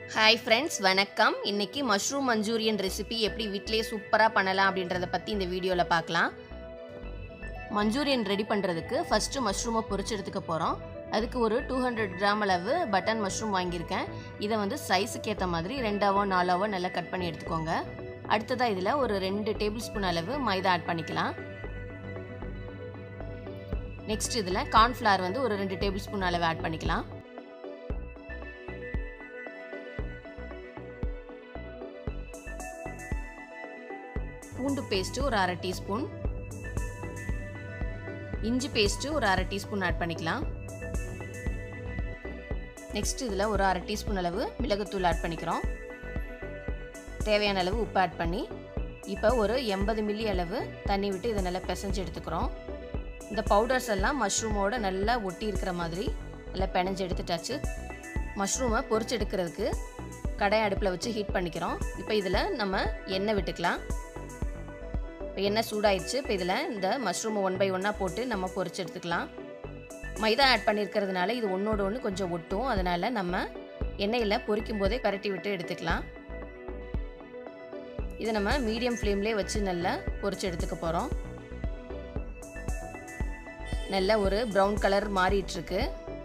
hi friends வணக்கம் இன்னைக்கு mushroom Manchurian recipe எப்படி வீட்டிலேயே சூப்பராக பண்ணலாம் அப்படின்றத பற்றி இந்த வீடியோவில் பார்க்கலாம் மஞ்சூரியன் ரெடி பண்ணுறதுக்கு ஃபஸ்ட்டு மஷ்ரூமை பொரிச்சு எடுத்துக்க போகிறோம் அதுக்கு ஒரு டூ ஹண்ட்ரட் கிராம் அளவு பட்டன் மஷ்ரூம் வாங்கியிருக்கேன் இதை வந்து சைஸுக்கு ஏற்ற மாதிரி ரெண்டாவோ நாலாவோ நல்லா கட் பண்ணி எடுத்துக்கோங்க அடுத்ததாக இதில் ஒரு ரெண்டு டேபிள் ஸ்பூன் அளவு மைதா ஆட் பண்ணிக்கலாம் நெக்ஸ்ட் இதில் கார்ன்ஃப்ளவர் வந்து ஒரு ரெண்டு டேபிள் ஸ்பூன் அளவு ஆட் பண்ணிக்கலாம் பூண்டு பேஸ்ட்டு ஒரு அரை டீஸ்பூன் இஞ்சி பேஸ்ட்டு ஒரு அரை டீஸ்பூன் ஆட் பண்ணிக்கலாம் நெக்ஸ்ட் இதில் ஒரு அரை டீஸ்பூன் அளவு மிளகுத்தூள் ஆட் பண்ணிக்கிறோம் தேவையான அளவு உப்பு ஆட் பண்ணி இப்போ ஒரு எண்பது மில்லி அளவு தண்ணி விட்டு இதை நல்லா பிசைஞ்சு எடுத்துக்கிறோம் இந்த பவுடர்ஸ் எல்லாம் மஷ்ரூமோட நல்லா ஒட்டி இருக்கிற மாதிரி நல்லா பிணைஞ்சு எடுத்துட்டாச்சு மஷ்ரூமை பொரிச்சு எடுக்கிறதுக்கு கடை அடுப்பில் வச்சு ஹீட் பண்ணிக்கிறோம் இப்போ இதில் நம்ம எண்ணெய் விட்டுக்கலாம் இப்போ எண்ணெய் சூடாயிடுச்சு இப்போ இதில் இந்த மஷ்ரூமை ஒன் பை ஒன்னாக போட்டு நம்ம பொரிச்சு எடுத்துக்கலாம் மைதா ஆட் பண்ணியிருக்கிறதுனால இது ஒன்றோட ஒன்று கொஞ்சம் ஒட்டும் அதனால் நம்ம எண்ணெயில் பொரிக்கும் போதே பரட்டி விட்டு எடுத்துக்கலாம் இதை நம்ம மீடியம் ஃப்ளேம்லேயே வச்சு நல்லா பொரிச்சு எடுத்துக்க போகிறோம் நல்ல ஒரு ப்ரௌன் கலர் மாறிட்டுருக்கு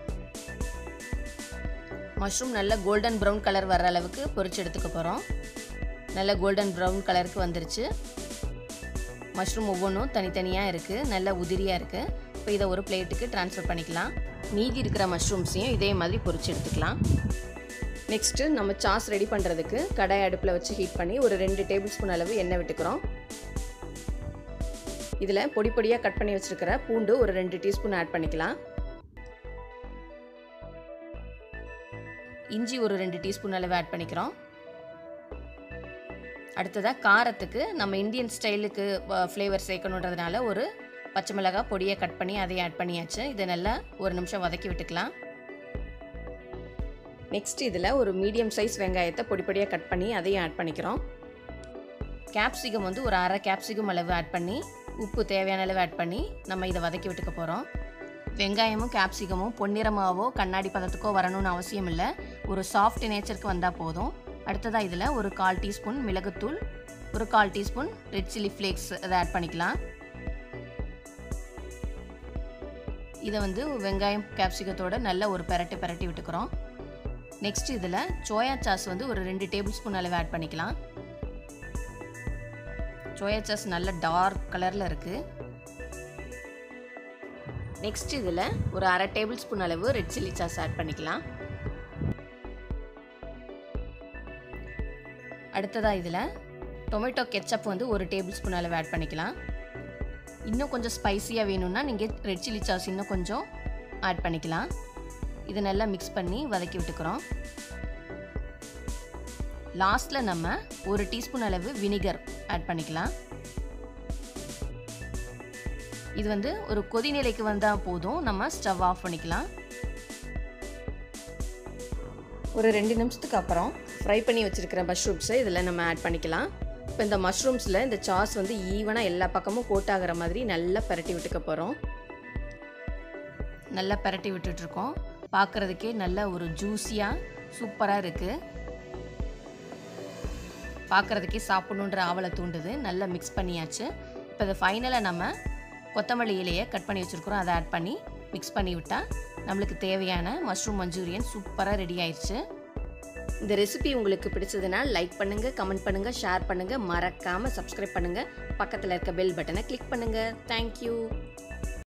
மஷ்ரூம் நல்ல கோல்டன் ப்ரௌன் கலர் வர்ற அளவுக்கு பொரிச்சு எடுத்துக்க போகிறோம் நல்ல கோல்டன் ப்ரௌன் கலருக்கு வந்துருச்சு மஷ்ரூம் ஒவ்வொன்றும் தனித்தனியாக இருக்குது நல்ல உதிரியாக இருக்குது இப்போ இதை ஒரு பிளேட்டுக்கு ட்ரான்ஸ்ஃபர் பண்ணிக்கலாம் மீதி இருக்கிற மஷ்ரூம்ஸையும் இதே மாதிரி பொரிச்சு எடுத்துக்கலாம் நெக்ஸ்ட்டு நம்ம சாஸ் ரெடி பண்ணுறதுக்கு கடாய் அடுப்பில் வச்சு ஹீட் பண்ணி ஒரு ரெண்டு டேபிள் ஸ்பூன் அளவு எண்ணெய் விட்டுக்கிறோம் இதில் பொடி பொடியாக கட் பண்ணி வச்சுருக்கிற பூண்டு ஒரு ரெண்டு டீஸ்பூன் ஆட் பண்ணிக்கலாம் இஞ்சி ஒரு ரெண்டு டீஸ்பூன் அளவு ஆட் பண்ணிக்கிறோம் அடுத்ததாக காரத்துக்கு நம்ம இந்தியன் ஸ்டைலுக்கு ஃப்ளேவர் சேர்க்கணுன்றதுனால ஒரு பச்சை மிளகாய் பொடியை கட் பண்ணி அதையும் ஆட் பண்ணியாச்சு இதை நல்லா ஒரு நிமிஷம் வதக்கி விட்டுக்கலாம் நெக்ஸ்ட் இதில் ஒரு மீடியம் சைஸ் வெங்காயத்தை பொடி பொடியாக கட் பண்ணி அதையும் ஆட் பண்ணிக்கிறோம் கேப்சிகம் வந்து ஒரு அரை கேப்சிகம் அளவு ஆட் பண்ணி உப்பு தேவையான அளவு ஆட் பண்ணி நம்ம இதை வதக்கி விட்டுக்க போகிறோம் வெங்காயமும் கேப்சிகமும் பொன்னிறமாவோ கண்ணாடி பதத்துக்கோ வரணும்னு அவசியம் இல்லை ஒரு சாஃப்ட் நேச்சருக்கு வந்தால் போதும் அடுத்ததாக இதில் ஒரு கால் டீஸ்பூன் மிளகுத்தூள் ஒரு கால் டீஸ்பூன் ரெட் சில்லி ஃப்ளேக்ஸ் அதை ஆட் பண்ணிக்கலாம் இதை வந்து வெங்காயம் கேப்சிகத்தோட நல்ல ஒரு பெரட்டு பெரட்டி விட்டுக்கிறோம் நெக்ஸ்ட் இதில் சோயா சாஸ் வந்து ஒரு ரெண்டு டேபிள் ஸ்பூன் அளவு ஆட் பண்ணிக்கலாம் சோயா சாஸ் நல்ல டார்க் கலரில் இருக்குது நெக்ஸ்ட் இதில் ஒரு அரை டேபிள் ஸ்பூன் அளவு ரெட் சில்லி சாஸ் ஆட் பண்ணிக்கலாம் அடுத்ததாக இதில் டொமேட்டோ கெச்சப் வந்து ஒரு டேபிள் ஸ்பூன் அளவு ஆட் பண்ணிக்கலாம் இன்னும் கொஞ்சம் ஸ்பைஸியாக வேணும்னா நீங்கள் ரெட் சில்லி சாஸ் இன்னும் கொஞ்சம் ஆட் பண்ணிக்கலாம் இதை நல்லா மிக்ஸ் பண்ணி வதக்கி விட்டுக்கிறோம் லாஸ்ட்டில் நம்ம ஒரு டீஸ்பூன் அளவு வினிகர் ஆட் பண்ணிக்கலாம் இது வந்து ஒரு கொதிநிலைக்கு வந்தால் போதும் நம்ம ஸ்டவ் ஆஃப் பண்ணிக்கலாம் ஒரு ரெண்டு நிமிஷத்துக்கு அப்புறம் ஃப்ரை பண்ணி வச்சுருக்கிற மஷ்ரூம்ஸை இதில் நம்ம ஆட் பண்ணிக்கலாம் இப்போ இந்த மஷ்ரூம்ஸில் இந்த சாஸ் வந்து ஈவனாக எல்லா பக்கமும் கோட் ஆகிற மாதிரி நல்லா பரட்டி விட்டுக்க போகிறோம் நல்லா பரட்டி விட்டுட்ருக்கோம் பார்க்குறதுக்கே நல்ல ஒரு ஜூஸியாக சூப்பராக இருக்குது பார்க்குறதுக்கே சாப்பிட்ணுன்ற ஆவலை தூண்டுது நல்லா மிக்ஸ் பண்ணியாச்சு இப்போ இதை ஃபைனலாக நம்ம கொத்தமல்லி இலையை கட் பண்ணி வச்சுருக்குறோம் அதை ஆட் பண்ணி மிக்ஸ் பண்ணி விட்டால் நம்மளுக்கு தேவையான மஷ்ரூம் மஞ்சூரியன் சூப்பராக ரெடி ஆயிடுச்சு இந்த ரெசிபி உங்களுக்கு பிடிச்சதுன்னா லைக் பண்ணுங்கள் கமெண்ட் பண்ணுங்கள் ஷேர் பண்ணுங்கள் மறக்காமல் சப்ஸ்கிரைப் பண்ணுங்கள் பக்கத்தில் இருக்க பெல் பட்டனை கிளிக் பண்ணுங்கள் தேங்க்யூ